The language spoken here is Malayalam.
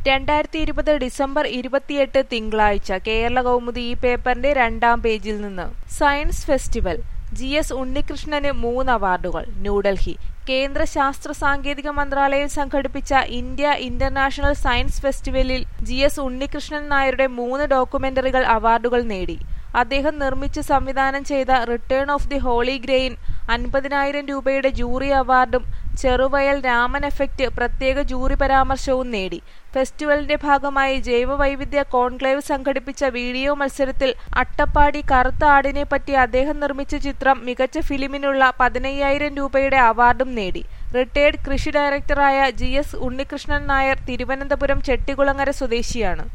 രണ്ടായിരത്തി ഇരുപത് ഡിസംബർ ഇരുപത്തിയെട്ട് തിങ്കളാഴ്ച കേരള കൗമുദി ഈ പേപ്പറിന്റെ രണ്ടാം പേജിൽ നിന്ന് സയൻസ് ഫെസ്റ്റിവൽ ജി എസ് ഉണ്ണികൃഷ്ണന് മൂന്ന് അവാർഡുകൾ ന്യൂഡൽഹി കേന്ദ്ര ശാസ്ത്ര സാങ്കേതിക മന്ത്രാലയം സംഘടിപ്പിച്ച ഇന്ത്യ ഇന്റർനാഷണൽ സയൻസ് ഫെസ്റ്റിവലിൽ ജി എസ് ഉണ്ണികൃഷ്ണൻ നായരുടെ മൂന്ന് ഡോക്യുമെന്ററികൾ അവാർഡുകൾ നേടി അദ്ദേഹം നിർമ്മിച്ച് സംവിധാനം ചെയ്ത return of the holy grain അൻപതിനായിരം രൂപയുടെ ജൂറി അവാർഡും ചെറുവയൽ രാമൻ എഫക്റ്റ് പ്രത്യേക ജൂറി പരാമർശവും നേടി ഫെസ്റ്റിവലിന്റെ ഭാഗമായി ജൈവവൈവിധ്യ കോൺക്ലേവ് സംഘടിപ്പിച്ച വീഡിയോ മത്സരത്തിൽ അട്ടപ്പാടി കറുത്ത ആടിനെ പറ്റി അദ്ദേഹം നിർമ്മിച്ച ചിത്രം മികച്ച ഫിലിമിനുള്ള പതിനയ്യായിരം രൂപയുടെ അവാർഡും നേടി റിട്ടയേർഡ് കൃഷി ഡയറക്ടറായ ജി എസ് ഉണ്ണികൃഷ്ണൻ നായർ തിരുവനന്തപുരം ചെട്ടികുളങ്ങര സ്വദേശിയാണ്